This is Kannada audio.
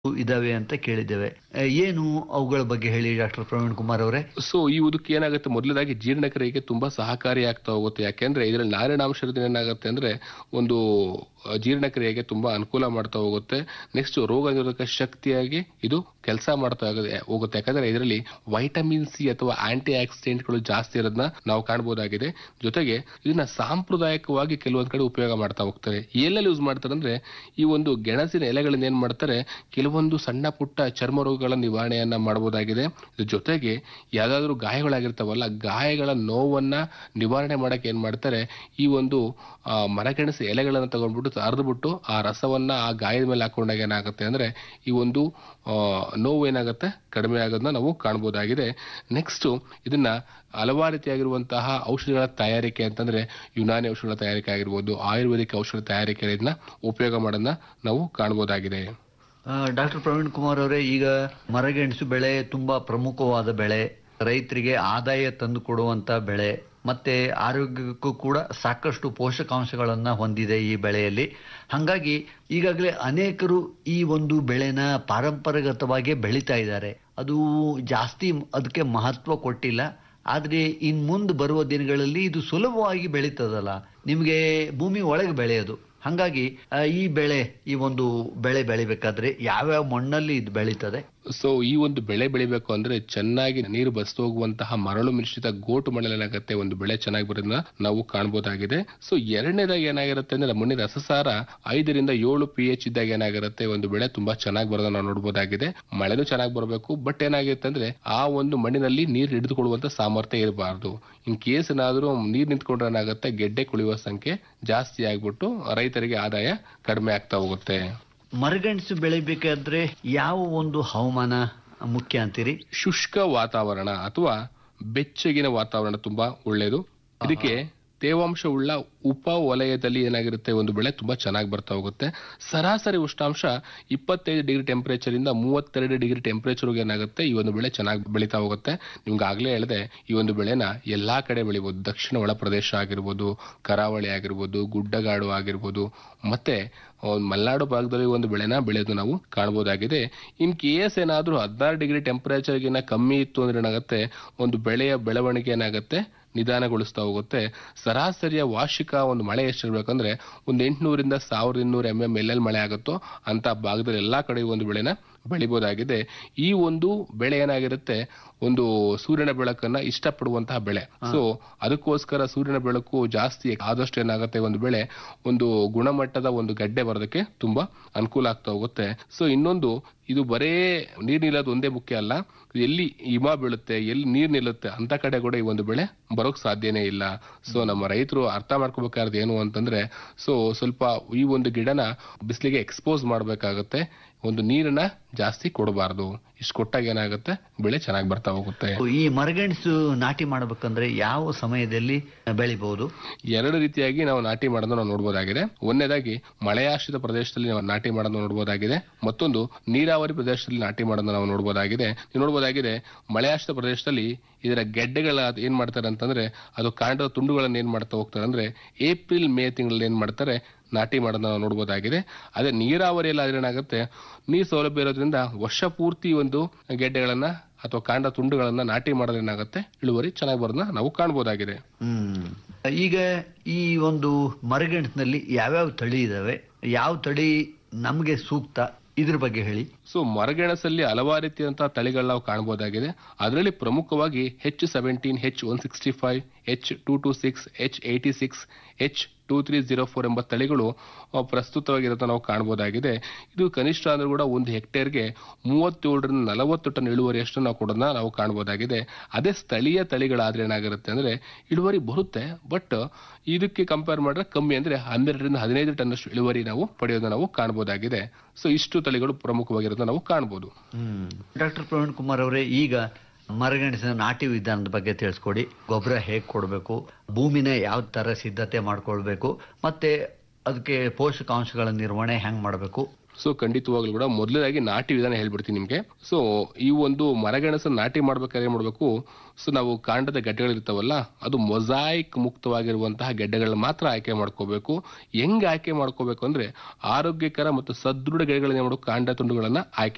ಇದಾವೆ ಅಂತ ಕೇಳಿದ್ದೇವೆ ಆ, ಏನು ಅವುಗಳ ಬಗ್ಗೆ ಹೇಳಿ ಡಾಕ್ಟರ್ ಪ್ರವೀಣ್ ಕುಮಾರ್ ಅವರೇ ಸೊ ಈ ಉದಕ್ಕೆ ಏನಾಗುತ್ತೆ ಮೊದಲದಾಗಿ ಜೀರ್ಣಕ್ರಿಯೆಗೆ ತುಂಬಾ ಸಹಕಾರಿ ಆಗ್ತಾ ಹೋಗುತ್ತೆ ಯಾಕೆಂದ್ರೆ ಇದರಲ್ಲಿ ನಾರಿನಾಂಶ ಇರೋದ್ರಿಂದ ಏನಾಗುತ್ತೆ ಅಂದ್ರೆ ಒಂದು ಆ, ಜೀರ್ಣಕ್ರಿಯೆಗೆ ತುಂಬಾ ಅನುಕೂಲ ಮಾಡ್ತಾ ಹೋಗುತ್ತೆ ನೆಕ್ಸ್ಟ್ ರೋಗ ನಿರೋಧಕ ಶಕ್ತಿಯಾಗಿ ಇದು ಕೆಲಸ ಮಾಡ್ತಾ ಹೋಗುತ್ತೆ- ಹೋಗುತ್ತೆ ಯಾಕಂದ್ರೆ ಇದರಲ್ಲಿ ವೈಟಮಿನ್ ಸಿ ಅಥವಾ ಆಂಟಿ ಆಕ್ಸಿಡೆಂಟ್ಗಳು ಜಾಸ್ತಿ ಇರೋದನ್ನ ನಾವು ಕಾಣಬಹುದಾಗಿದೆ ಜೊತೆಗೆ ಇದನ್ನ ಸಾಂಪ್ರದಾಯಿಕವಾಗಿ ಕೆಲವೊಂದ್ ಕಡೆ ಉಪಯೋಗ ಮಾಡ್ತಾ ಹೋಗ್ತಾರೆ ಎಲ್ಲೆಲ್ಲಿ ಯೂಸ್ ಮಾಡ್ತಾರೆ ಅಂದ್ರೆ ಈ ಒಂದು ಗೆಣಸಿನ ಎಲೆಗಳನ್ನ ಏನ್ ಮಾಡ್ತಾರೆ ಕೆಲವೊಂದು ಸಣ್ಣ ಪುಟ್ಟ ಚರ್ಮ ರೋಗಗಳ ನಿವಾರಣೆಯನ್ನ ಮಾಡಬಹುದಾಗಿದೆ ಇದ್ರ ಜೊತೆಗೆ ಯಾವ್ದಾದ್ರು ಗಾಯಗಳಾಗಿರ್ತಾವಲ್ಲ ಗಾಯಗಳ ನೋವನ್ನ ನಿವಾರಣೆ ಮಾಡಕ್ಕೆ ಏನ್ ಮಾಡ್ತಾರೆ ಈ ಒಂದು ಆ, ಮರಗೆಣಸು ಎಲೆಗಳನ್ನ ತಗೊಂಡ್ಬಿಟ್ಟು ಅರ್ದ್ಬಿಟ್ಟು ಆ ರಸವನ್ನ ಆ ಗಾಯದ ಮೇಲೆ ಹಾಕೊಂಡಾಗ ಏನಾಗುತ್ತೆ ಅಂದ್ರೆ ಈ ಒಂದು ಆ, ನೋವು ಏನಾಗುತ್ತೆ ಕಡಿಮೆ ಆಗೋದನ್ನ ನಾವು ಕಾಣಬಹುದಾಗಿದೆ ನೆಕ್ಸ್ಟ್ ಇದನ್ನ ಹಲವಾರು ರೀತಿಯಾಗಿರುವಂತಹ ಔಷಧಿಗಳ ತಯಾರಿಕೆ ಅಂತಂದ್ರೆ ಯುನಾನಿ ಔಷಧಿಗಳ ತಯಾರಿಕೆ ಆಗಿರ್ಬೋದು ಆಯುರ್ವೇದಿಕ್ ಔಷಧ ತಯಾರಿಕೆ ಇದನ್ನ ಉಪಯೋಗ ಮಾಡೋದನ್ನ ನಾವು ಕಾಣಬಹುದಾಗಿದೆ ಡಾಕ್ಟರ್ ಪ್ರವೀಣ್ ಕುಮಾರ್ ಅವರೇ ಈಗ ಮರಗೆಣಸು ಬೆಳೆ ತುಂಬಾ ಪ್ರಮುಖವಾದ ಬೆಳೆ ರೈತರಿಗೆ ಆದಾಯ ತಂದು ಕೊಡುವಂತ ಬೆಳೆ ಮತ್ತೆ ಆರೋಗ್ಯಕ್ಕೂ ಕೂಡ ಸಾಕಷ್ಟು ಪೋಷಕಾಂಶಗಳನ್ನ ಹೊಂದಿದೆ ಈ ಬೆಳೆಯಲ್ಲಿ ಹಾಗಾಗಿ ಈಗಾಗಲೇ ಅನೇಕರು ಈ ಒಂದು ಬೆಳೆನ ಪಾರಂಪರಾಗತವಾಗಿ ಬೆಳೀತಾ ಇದ್ದಾರೆ ಅದು ಜಾಸ್ತಿ ಅದಕ್ಕೆ ಮಹತ್ವ ಕೊಟ್ಟಿಲ್ಲ ಆದ್ರೆ ಇನ್ ಮುಂದೆ ಬರುವ ದಿನಗಳಲ್ಲಿ ಇದು ಸುಲಭವಾಗಿ ಬೆಳೀತದಲ್ಲ ನಿಮಗೆ ಭೂಮಿ ಒಳಗೆ ಬೆಳೆಯೋದು ಹಾಗಾಗಿ ಆ, ಈ ಬೆಳೆ ಈ ಒಂದು ಬೆಳೆ ಬೆಳಿಬೇಕಾದ್ರೆ ಯಾವ್ಯಾವ ಮಣ್ಣಲ್ಲಿ ಇದು ಬೆಳೀತದೆ ಸೊ ಈ ಒಂದು ಬೆಳೆ ಬೆಳಿಬೇಕು ಅಂದ್ರೆ ಚೆನ್ನಾಗಿ ನೀರು ಬಸ್ತು ಹೋಗುವಂತಹ ಮರಳು ಮಿಶ್ರಿತ ಗೋಟು ಮಣ್ಣಲ್ಲೇನಾಗುತ್ತೆ ಒಂದು ಬೆಳೆ ಚೆನ್ನಾಗಿ ಬರೋದನ್ನ ನಾವು ಕಾಣಬಹುದಾಗಿದೆ ಸೊ ಎರಡನೇದಾಗಿ ಏನಾಗಿರುತ್ತೆ ಅಂದ್ರೆ ಮಣ್ಣಿನ ರಸಸಾರ ಐದರಿಂದ ಏಳು ಪಿ ಎಚ್ ಇದ್ದಾಗ ಏನಾಗಿರುತ್ತೆ ಒಂದು ಬೆಳೆ ತುಂಬಾ ಚೆನ್ನಾಗಿ ಬರೋದನ್ನ ನಾವು ನೋಡಬಹುದಾಗಿದೆ ಮಳೆನೂ ಚೆನ್ನಾಗಿ ಬರಬೇಕು ಬಟ್ ಏನಾಗಿರುತ್ತೆ ಅಂದ್ರೆ ಆ ಒಂದು ಮಣ್ಣಿನಲ್ಲಿ ನೀರು ಹಿಡಿದುಕೊಳ್ಳುವಂತ ಸಾಮರ್ಥ್ಯ ಇರಬಾರ್ದು ಇನ್ ಕೇಸ್ ಏನಾದ್ರೂ ನೀರು ನಿಂತ್ಕೊಂಡ್ರೆ ಏನಾಗುತ್ತೆ ಗೆಡ್ಡೆ ಕುಳಿಯುವ ಸಂಖ್ಯೆ ಜಾಸ್ತಿ ಆಗ್ಬಿಟ್ಟು ರೈತರಿಗೆ ಆದಾಯ ಕಡಿಮೆ ಆಗ್ತಾ ಹೋಗುತ್ತೆ ಮರಗೆಣಸು ಬೆಳಿಬೇಕಾದ್ರೆ ಯಾವ ಒಂದು ಹವಾಮಾನ ಮುಖ್ಯ ಅಂತೀರಿ ಶುಷ್ಕ ವಾತಾವರಣ ಅಥವಾ ಬೆಚ್ಚಗಿನ ವಾತಾವರಣ ತುಂಬಾ ಒಳ್ಳೆಯದು ಇದಕ್ಕೆ ತೇವಾಂಶ ಉಳ್ಳ ಉಪ ವಲಯದಲ್ಲಿ ಏನಾಗಿರುತ್ತೆ ಒಂದು ಬೆಳೆ ತುಂಬಾ ಚೆನ್ನಾಗಿ ಬರ್ತಾ ಹೋಗುತ್ತೆ ಸರಾಸರಿ ಉಷ್ಣಾಂಶ ಇಪ್ಪತ್ತೈದು ಡಿಗ್ರಿ ಟೆಂಪರೇಚರ್ ಇಂದ ಮೂವತ್ತೆರಡು ಡಿಗ್ರಿ ಟೆಂಪರೇಚರ್ ಏನಾಗುತ್ತೆ ಈ ಒಂದು ಬೆಳೆ ಚೆನ್ನಾಗಿ ಬೆಳೀತಾ ಹೋಗುತ್ತೆ ನಿಮ್ಗೆ ಆಗ್ಲೇ ಹೇಳಿದೆ ಈ ಒಂದು ಬೆಳೆನ ಎಲ್ಲಾ ಕಡೆ ಬೆಳಿಬಹುದು ದಕ್ಷಿಣ ಒಳ ಪ್ರದೇಶ ಆಗಿರ್ಬೋದು ಕರಾವಳಿ ಆಗಿರ್ಬೋದು ಗುಡ್ಡಗಾಡು ಆಗಿರ್ಬೋದು ಮತ್ತೆ ಒಂದು ಮಲೆನಾಡು ಭಾಗದಲ್ಲಿ ಒಂದು ಬೆಳೆನ ಬೆಳೆಯೋದು ನಾವು ಕಾಣಬಹುದಾಗಿದೆ ಇನ್ ಕೇಸ್ ಏನಾದ್ರೂ ಹದಿನಾರು ಡಿಗ್ರಿ ಟೆಂಪರೇಚರ್ಗಿನ್ನ ಕಮ್ಮಿ ಇತ್ತು ಅಂದ್ರೆ ಏನಾಗುತ್ತೆ ಒಂದು ಬೆಳೆಯ ಬೆಳವಣಿಗೆ ಏನಾಗುತ್ತೆ ನಿಧಾನಗೊಳಿಸ್ತಾ ಹೋಗುತ್ತೆ ಸರಾಸರಿಯ ವಾರ್ಷಿಕ ಒಂದು ಮಳೆ ಎಷ್ಟಿರ್ಬೇಕಂದ್ರೆ ಒಂದು ಎಂಟುನೂರಿಂದ ಸಾವಿರದ ಇನ್ನೂರು ಎಂ ಎಂ ಎಲ್ಲೆಲ್ಲಿ ಮಳೆ ಆಗುತ್ತೋ ಅಂತ ಭಾಗದಲ್ಲಿ ಎಲ್ಲಾ ಕಡೆ ಒಂದು ಬೆಳೆನ ಬೆಳಿಬಹುದಾಗಿದೆ ಈ ಒಂದು ಬೆಳೆ ಏನಾಗಿರುತ್ತೆ ಒಂದು ಸೂರ್ಯನ ಬೆಳಕನ್ನ ಇಷ್ಟಪಡುವಂತಹ ಬೆಳೆ ಸೊ ಅದಕ್ಕೋಸ್ಕರ ಸೂರ್ಯನ ಬೆಳಕು ಜಾಸ್ತಿ ಆದಷ್ಟು ಏನಾಗುತ್ತೆ ಒಂದು ಬೆಳೆ ಒಂದು ಗುಣಮಟ್ಟದ ಒಂದು ಗಡ್ಡೆ ಬರೋದಕ್ಕೆ ತುಂಬಾ ಅನುಕೂಲ ಆಗ್ತಾ ಹೋಗುತ್ತೆ ಸೊ ಇನ್ನೊಂದು ಇದು ಬರೇ ನೀರ್ ನಿಲ್ಲೋದು ಒಂದೇ ಮುಖ್ಯ ಅಲ್ಲ ಎಲ್ಲಿ ಹಿಮ ಬೀಳುತ್ತೆ ಎಲ್ಲಿ ನೀರ್ ನಿಲ್ಲುತ್ತೆ ಅಂತ ಕಡೆ ಕೂಡ ಈ ಒಂದು ಬೆಳೆ ಬರೋಕ್ ಸಾಧ್ಯನೇ ಇಲ್ಲ ಸೊ ನಮ್ಮ ರೈತರು ಅರ್ಥ ಮಾಡ್ಕೋಬೇಕಾದ್ರೆ ಏನು ಅಂತಂದ್ರೆ ಸೊ ಸ್ವಲ್ಪ ಈ ಒಂದು ಗಿಡನ ಬಿಸಿಲಿಗೆ ಎಕ್ಸ್ಪೋಸ್ ಮಾಡ್ಬೇಕಾಗತ್ತೆ ಒಂದು ನೀರನ್ನ ಜಾಸ್ತಿ ಕೊಡಬಾರ್ದು ಇಷ್ಟು ಕೊಟ್ಟಾಗ ಏನಾಗುತ್ತೆ ಬೆಳೆ ಚೆನ್ನಾಗಿ ಬರ್ತಾ ಹೋಗುತ್ತೆ ಈ ಮರಗೆಣಸು ನಾಟಿ ಮಾಡಬೇಕಂದ್ರೆ ಯಾವ ಸಮಯದಲ್ಲಿ ಬೆಳಿಬಹುದು ಎರಡು ರೀತಿಯಾಗಿ ನಾವು ನಾಟಿ ಮಾಡೋದನ್ನ ನಾವು ನೋಡಬಹುದಾಗಿದೆ ಒಂದನೇದಾಗಿ ಮಳೆಯಾಶ್ರಿತ ಪ್ರದೇಶದಲ್ಲಿ ನಾವು ನಾಟಿ ಮಾಡೋದನ್ನ ನೋಡಬಹುದಾಗಿದೆ ಮತ್ತೊಂದು ನೀರಾವರಿ ಪ್ರದೇಶದಲ್ಲಿ ನಾಟಿ ಮಾಡೋದನ್ನ ನಾವು ನೋಡಬಹುದಾಗಿದೆ ನೀವು ನೋಡಬಹುದಾಗಿದೆ ಮಳೆಯಾಶ್ರಿತ ಪ್ರದೇಶದಲ್ಲಿ ಇದರ ಗೆಡ್ಡೆಗಳ ಏನ್ ಮಾಡ್ತಾರೆ ಅಂತಂದ್ರೆ ಅದು ಕಾಂಡದ ತುಂಡುಗಳನ್ನ ಏನ್ ಮಾಡ್ತಾ ಹೋಗ್ತಾರೆ ಅಂದ್ರೆ ಏಪ್ರಿಲ್ ಮೇ ತಿಂಗಳಲ್ಲಿ ಏನ್ ಮಾಡ್ತಾರೆ ನಾಟಿ ಮಾಡೋದನ್ನ ನಾವು ನೋಡಬಹುದಾಗಿದೆ ಅದೇ ನೀರಾವರಿಯಲ್ಲಿ ಆದ್ರೆ ಏನಾಗುತ್ತೆ ನೀರ್ ಸೌಲಭ್ಯ ಇರೋದ್ರಿಂದ ವರ್ಷ ಪೂರ್ತಿ ಒಂದು ಗೆಡ್ಡೆಗಳನ್ನ ಅಥವಾ ಕಾಂಡ ತುಂಡುಗಳನ್ನ ನಾಟಿ ಮಾಡೋದ್ರೆ ಏನಾಗುತ್ತೆ ಇಳುವರಿ ಚೆನ್ನಾಗಿ ಬರೋದನ್ನ ನಾವು ಕಾಣಬಹುದಾಗಿದೆ ಹ್ಮ್ ಈಗ ಈ ಒಂದು ಮರಗೆಣಸಿನಲ್ಲಿ ಯಾವ್ಯಾವ ತಳಿ ಇದಾವೆ ಯಾವ ತಳಿ ನಮ್ಗೆ ಸೂಕ್ತ ಇದ್ರ ಬಗ್ಗೆ ಹೇಳಿ ಸೊ ಮರಗೆಣಸಲ್ಲಿ ಹಲವಾರು ರೀತಿಯಂತಹ ತಳಿಗಳು ನಾವು ಕಾಣಬಹುದಾಗಿದೆ ಅದರಲ್ಲಿ ಪ್ರಮುಖವಾಗಿ H seventeen H one sixty five H two two six H eighty six H two three zero four ಎಂಬ ತಳಿಗಳು ಆ, ಪ್ರಸ್ತುತವಾಗಿರೋದನ್ನ ನಾವು ಕಾಣಬಹುದಾಗಿದೆ ಇದು ಕನಿಷ್ಠ ಅಂದ್ರೂ ಕೂಡ ಒಂದು ಹೆಕ್ಟೇರ್ಗೆ ಮೂವತ್ತೇಳರಿಂದ ನಲವತ್ತು ಟನ್ ಇಳುವರಿಯಷ್ಟು ನಾವು ಕೊಡೋದನ್ನ ನಾವು ಕಾಣಬಹುದಾಗಿದೆ ಅದೇ ಸ್ಥಳೀಯ ತಳಿಗಳಾದ್ರೆ ಏನಾಗಿರುತ್ತೆ ಅಂದ್ರೆ ಇಳುವರಿ ಬರುತ್ತೆ ಬಟ್ ಇದಕ್ಕೆ ಕಂಪೇರ್ ಮಾಡಿದ್ರೆ ಕಮ್ಮಿ ಅಂದ್ರೆ ಹನ್ನೆರಡರಿಂದ ಹದಿನೈದು ಟನ್ ಅಷ್ಟು ಇಳುವರಿ ನಾವು ಪಡೆಯೋದನ್ನ ನಾವು ಕಾಣಬಹುದಾಗಿದೆ ಸೊ ಇಷ್ಟು ತಳಿಗಳು ಪ್ರಮುಖವಾಗಿರೋದನ್ನ ನಾವು ಕಾಣಬಹುದು ಹ್ಮ್ ಡಾಕ್ಟರ್ ಪ್ರವೀಣ್ ಕುಮಾರ್ ಅವರೇ ಈಗ ಮರಗೆಣಸಿನ ನಾಟಿ ವಿಧಾನದ ಬಗ್ಗೆ ತಿಳಿಸ್ಕೊಡಿ ಗೊಬ್ಬರ ಹೇಗೆ ಕೊಡಬೇಕು ಭೂಮಿನ ಯಾವ ತರ ಸಿದ್ಧತೆ ಮಾಡ್ಕೊಳ್ಬೇಕು ಮತ್ತೆ ಅದಕ್ಕೆ ಪೋಷಕಾಂಶಗಳ ನಿರ್ವಹಣೆ ಹೆಂಗ್ ಮಾಡಬೇಕು ಸೊ ಖಂಡಿತವಾಗ್ಲೂ ಕೂಡ ಮೊದಲನೇದಾಗಿ ನಾಟಿ ವಿಧಾನ ಹೇಳ್ಬಿಡ್ತೀನಿ ನಿಮ್ಗೆ ಸೊ ಈ ಒಂದು ಮರಗೆಣಸನ್ನು ನಾಟಿ ಮಾಡ್ಬೇಕಾದ್ರೆ ಏನ್ ಮಾಡ್ಬೇಕು ಸೊ ನಾವು ಕಾಂಡದ ಗೆಡ್ಡೆಗಳಿರ್ತಾವಲ್ಲ ಅದು ಮೊಸಾಯಿಕ್ ಮುಕ್ತವಾಗಿರುವಂತಹ ಗೆಡ್ಡೆಗಳನ್ನ ಮಾತ್ರ ಆಯ್ಕೆ ಮಾಡ್ಕೋಬೇಕು ಹೆಂಗ್ ಆಯ್ಕೆ ಮಾಡ್ಕೋಬೇಕು ಅಂದ್ರೆ ಆರೋಗ್ಯಕರ ಮತ್ತು ಸದೃಢ ಗೆಡ್ಡೆಗಳನ್ನ ಏನ್ ಮಾಡ್ಬೇಕು ಕಾಂಡ ತುಂಡುಗಳನ್ನ ಆಯ್ಕೆ